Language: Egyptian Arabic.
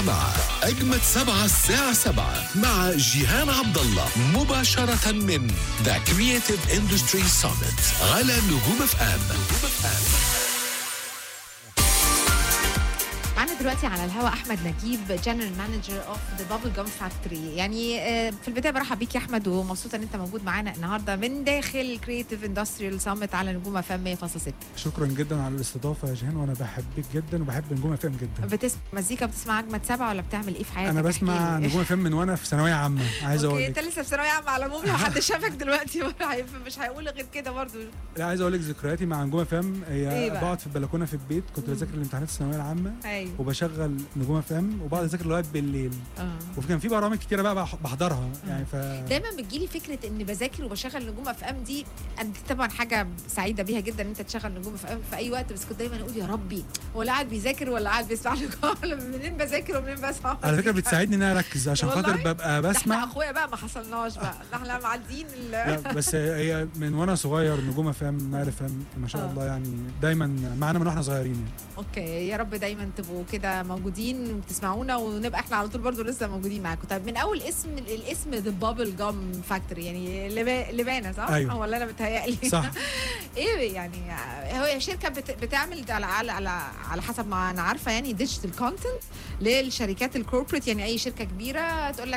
مع أجمد سبعة الساعة سبعة مع جيهان عبد الله مباشرة من ذا كرييتيف اندستري Summit على نجوم اف ام معانا دلوقتي على الهواء احمد نجيب جنرال مانجر اوف ذا بابل جام فاكتوري يعني آه، في البدايه برحب بيك يا احمد ومبسوطه ان انت موجود معانا النهارده من داخل كريتيف اندستريال سامت على نجوم اف ام 100.6 شكرا جدا على الاستضافه يا جيهان وانا بحبك جدا وبحب نجوم اف ام جدا بتسمع مزيكا بتسمع اجمد سبعه ولا بتعمل ايه في حياتك انا بسمع احكيلي. نجوم اف ام من وانا في ثانويه عامه عايز اقول اوكي انت لك لسه في ثانويه عامه على العموم لو حد شافك دلوقتي مش هيقول غير كده برضو لا عايز اقول لك ذكرياتي مع نجوم اف ام إيه هي بقى؟ بقعد في البلكونه في البيت كنت مم. بذاكر الامتحانات الثانويه العامه ايوه وبشغل نجوم اف ام وبقعد اذاكر لغايه بالليل اه وكان في برامج كتيره بقى بح- بحضرها يعني ف دايما بتجيلي فكره ان بذاكر وبشغل نجوم اف ام دي أنا دي طبعا حاجه سعيده بيها جدا ان انت تشغل نجوم اف ام في اي وقت بس كنت دايما اقول يا ربي هو لا قاعد بيذاكر ولا قاعد بيسمع نجوم ولا منين بذاكر ومنين بسمع على فكره مزيكا؟ بتساعدني ان انا اركز عشان والله؟ خاطر ببقى ده احنا بسمع اخويا بقى ما حصلناش بقى ده احنا معديين ال- لا بس هي من وانا صغير نجوم اف ام نايل اف ام ما شاء آه. الله يعني دايما معانا من واحنا صغيرين يعني. اوكي يا رب دايما تبقوا كده موجودين وبتسمعونا ونبقى احنا على طول برضو لسه موجودين معاكم طيب من اول اسم الاسم ذا بابل جام فاكتوري يعني لبا- لبانه صح؟ أيوة. ولا انا بتهيألي صح ايه يعني هو شركه بت- بتعمل على على على, على حسب ما انا عارفه يعني ديجيتال كونتنت للشركات الكوربريت يعني اي شركه كبيره تقول لك